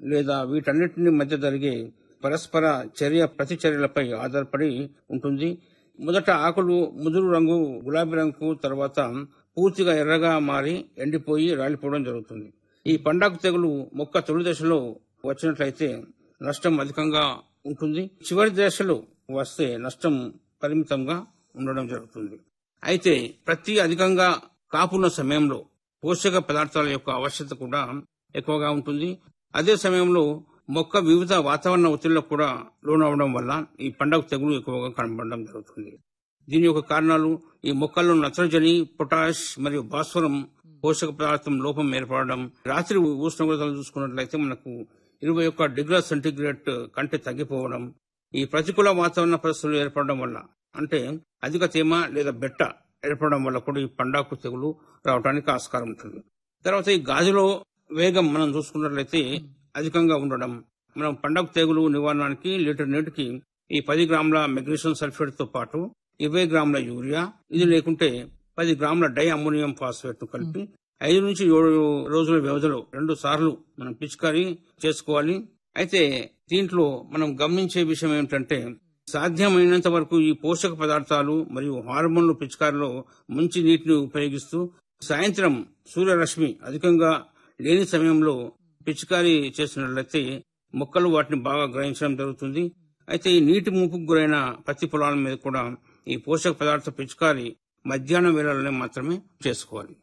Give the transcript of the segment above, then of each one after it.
లేదా వీటన్నిటిని మధ్య జరిగే పరస్పర చర్య ప్రతిచర్యలపై ఆధారపడి ఉంటుంది మొదట ఆకులు ముదురు రంగు గులాబీ రంగు తర్వాత పూర్తిగా ఎర్రగా మారి ఎండిపోయి రాలిపోవడం జరుగుతుంది ఈ పండాకు తెగులు మొక్క తొలి దశలో వచ్చినట్లయితే నష్టం అధికంగా ఉంటుంది చివరి దశలో వస్తే నష్టం పరిమితంగా ఉండడం జరుగుతుంది అయితే ప్రతి అధికంగా కాపున్న సమయంలో పోషక పదార్థాల యొక్క ఆవశ్యకత కూడా ఎక్కువగా ఉంటుంది అదే సమయంలో మొక్క వివిధ వాతావరణ ఒత్తిళ్లకు కూడా లోనవడం వల్ల ఈ పండగ తెగులు ఎక్కువగా కనబడడం జరుగుతుంది దీని యొక్క కారణాలు ఈ మొక్కల్లో నత్రజని పొటాష్ మరియు భాస్వరం పోషక పదార్థం లోపం ఏర్పడడం రాత్రి ఉష్ణోగ్రతలు చూసుకున్నట్లయితే మనకు ఇరవై ఒక్క డిగ్రీ సెంటీగ్రేడ్ కంటే తగ్గిపోవడం ఈ ప్రతికూల వాతావరణ పరిస్థితులు ఏర్పడడం వల్ల అంటే అధిక తేమ లేదా బెట్ట ఏర్పడడం వల్ల కూడా ఈ పండాకు తెగులు రావడానికి ఆస్కారం ఉంటుంది తర్వాత ఈ గాజులో వేగం మనం చూసుకున్నట్లయితే అధికంగా ఉండడం మనం పండగ తెగులు నివారణకి లీటర్ నీటికి ఈ పది గ్రాముల మెగ్నీషియం సల్ఫేట్ తో పాటు ఇరవై గ్రాముల యూరియా ఇది లేకుంటే పది గ్రాముల డై అమ్మోనియం ఫాస్ఫేట్ ను కలిపి ఐదు నుంచి ఏడు రోజుల వ్యవధిలో రెండు సార్లు మనం పిచికారీ చేసుకోవాలి అయితే దీంట్లో మనం గమనించే విషయం ఏమిటంటే సాధ్యమైనంత వరకు ఈ పోషక పదార్థాలు మరియు హార్మోన్లు పిచికారిలో మంచి నీటిని ఉపయోగిస్తూ సాయంత్రం సూర్యరశ్మి అధికంగా లేని సమయంలో పిచికారీ చేసినట్లయితే మొక్కలు వాటిని బాగా గ్రహించడం జరుగుతుంది అయితే ఈ నీటి ముంపుకు గురైన పత్తి పొలాల మీద కూడా ఈ పోషక పదార్థ పిచికారి మధ్యాహ్నం వేళలోనే మాత్రమే చేసుకోవాలి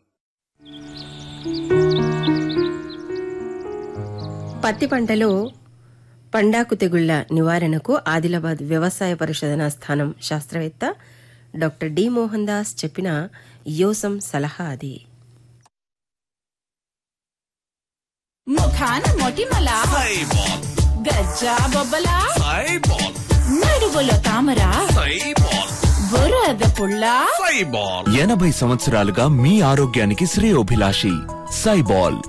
పత్తి పంటలో పండాకు తెగుళ్ల నివారణకు ఆదిలాబాద్ వ్యవసాయ పరిశోధనా స్థానం శాస్త్రవేత్త డాక్టర్ డి మోహన్ దాస్ చెప్పిన యోసం సలహా అది ముఖాన మొటిమల సైబాల్ గజ్జా బొబ్బల సైబాల్ నడువులో తామర సైబాల్ బురద పుల్ల సైబాల్ ఎనభై సంవత్సరాలుగా మీ ఆరోగ్యానికి శ్రేయోభిలాషి సైబాల్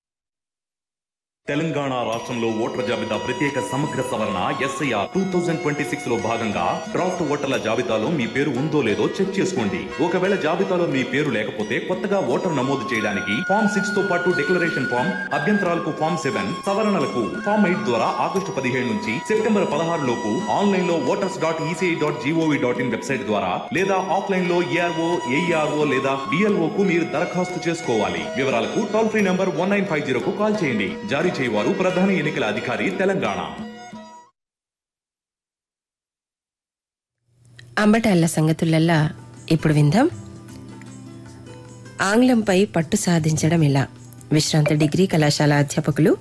తెలంగాణ రాష్ట్రంలో ఓటర్ల జాబితా ప్రత్యేక సమగ్ర సవరణ SIR two thousand twenty six లో భాగంగా డ్రాఫ్ట్ ఓటర్ల జాబితాలో మీ పేరు ఉందో లేదో చెక్ చేసుకోండి ఒకవేళ జాబితాలో మీ పేరు లేకపోతే కొత్తగా ఓటర్ నమోదు చేయడానికి ఫామ్ సిక్స్ తో పాటు డిక్లరేషన్ ఫామ్ అభ్యంతరాలకు ఫామ్ సెవెన్ సవరణలకు ఫామ్ ఎయిట్ ద్వారా ఆగస్టు పదిహేడు నుంచి సెప్టెంబర్ పదహారు లోపు ఆన్లైన్ లో voters dot ECI dot GOV dot in website ద్వారా లేదా ఆఫ్లైన్ లో ఏఆర్ఓ ఏఈఆర్ఓ లేదా డిఎల్ఓ కు మీరు దరఖాస్తు చేసుకోవాలి వివరాలకు toll free number one nine five జీరోకు కాల్ చేయండి జారీ చేయవారు ప్రధాన ఎన్నికల అధికారి తెలంగాణ అంబటాళ్ల సంగతులల్లా ఇప్పుడు విందాం ఆంగ్లంపై పట్టు సాధించడం ఎలా విశ్రాంత డిగ్రీ కళాశాల అధ్యాపకులు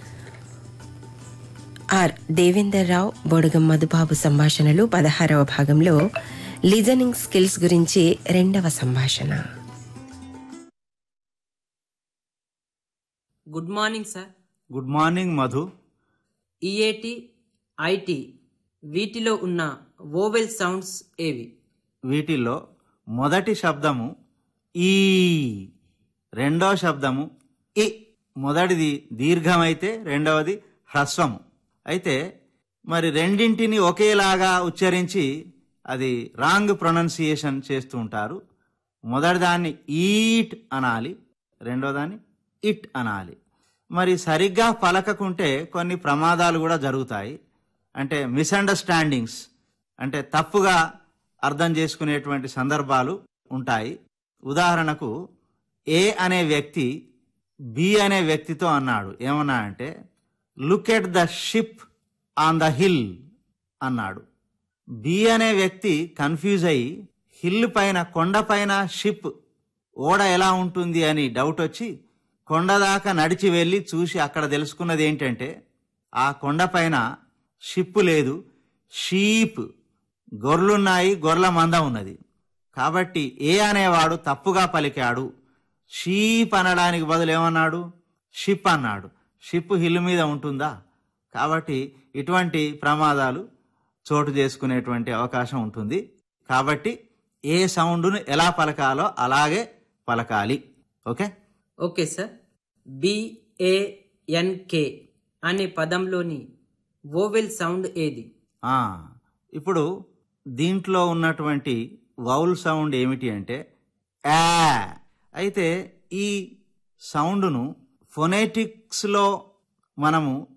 ఆర్ దేవేందర్ రావు బొడగం మధుబాబు సంభాషణలు పదహారవ భాగంలో లిజనింగ్ స్కిల్స్ గురించి రెండవ సంభాషణ good morning sir good morning Madhu EAT IT వీటిలో ఉన్న వోవెల్ సౌండ్స్ ఏవి వీటిల్లో మొదటి శబ్దము ఈ రెండో శబ్దము ఇ మొదటిది దీర్ఘమైతే రెండవది హ్రస్వము అయితే మరి రెండింటిని ఒకేలాగా ఉచ్చరించి అది రాంగ్ ప్రొనౌన్సియేషన్ చేస్తూ ఉంటారు మొదటి దాన్ని ఈట్ అనాలి రెండో దాన్ని ఇట్ అనాలి మరి సరిగ్గా పలకకుంటే కొన్ని ప్రమాదాలు కూడా జరుగుతాయి అంటే మిస్అండర్స్టాండింగ్స్ అంటే తప్పుగా అర్థం చేసుకునేటువంటి సందర్భాలు ఉంటాయి ఉదాహరణకు ఏ అనే వ్యక్తి బి అనే వ్యక్తితో అన్నాడు ఏమన్నా అంటే look at the ship on the hill అన్నాడు బి అనే వ్యక్తి కన్ఫ్యూజ్ అయి హిల్ పైన కొండ పైన షిప్ ఓడ ఎలా ఉంటుంది అని డౌట్ వచ్చి కొండ దాకా నడిచి వెళ్ళి చూసి అక్కడ తెలుసుకున్నది ఏంటంటే ఆ కొండ పైన షిప్ లేదు షీప్ గొర్రెలున్నాయి గొర్రెల మంద ఉన్నది కాబట్టి ఏ అనేవాడు తప్పుగా పలికాడు షీప్ అనడానికి బదులు ఏమన్నాడు షిప్ అన్నాడు షిప్ హిల్ మీద ఉంటుందా కాబట్టి ఇటువంటి ప్రమాదాలు చోటు చేసుకునేటువంటి అవకాశం ఉంటుంది కాబట్టి ఏ సౌండ్ను ఎలా పలకాలో అలాగే పలకాలి ఓకే ఓకే సార్ బిఏఎన్కే అనే పదంలోని వోవెల్ సౌండ్ ఏది ఆ, ఇప్పుడు దీంట్లో ఉన్నటువంటి వౌల్ సౌండ్ ఏమిటి అంటే యా అయితే ఈ సౌండ్ను ఫొనెటిక్స్లో మనము